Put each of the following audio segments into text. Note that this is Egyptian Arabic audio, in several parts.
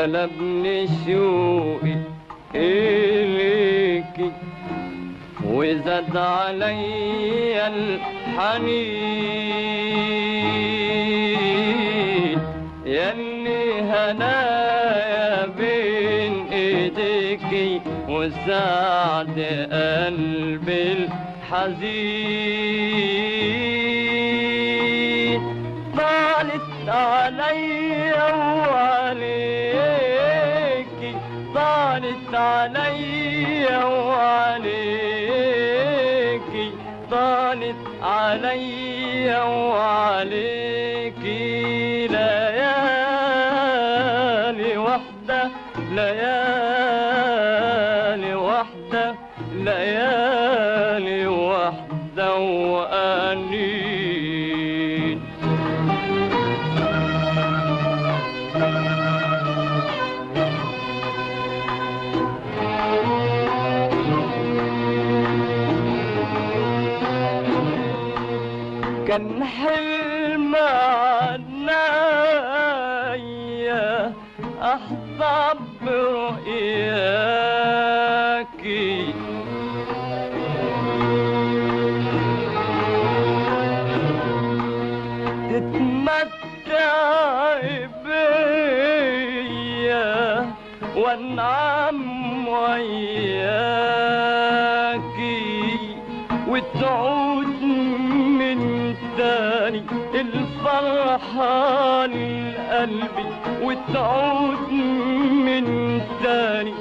غلبني شوقي إليكي وزاد علي الحنين يلي هنايا بين ايديكي وسعد قلبي الحزين طالت عليا وعليكي طالت عليا وعليكي طالت عليا وعليكي ليالي وحدة ليالي وحدة ليالي وحدة وأنين كان حلم عنايا احظى برؤياكي تتمتع بيا وانعم وياكي وتعود من تاني الفرحة لقلبي وتعود من تاني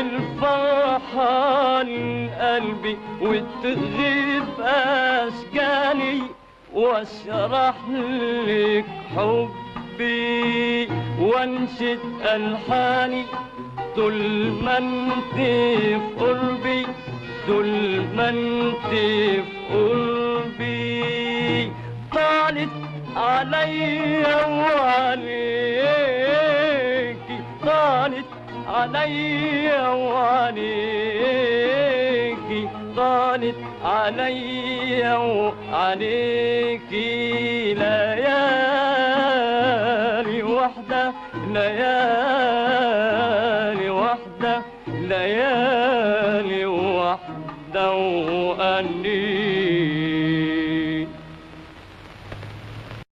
الفرحة لقلبي وتغيب أشكالي واشرح لك حبي وانشد ألحاني طول ما انت في قربي طول ما انت في قربي طالت عليا وعليكي طالت عليا وعليكي طالت عليا وعليكي ليالي وحدة ليالي وحدة ليالي وحدة وأني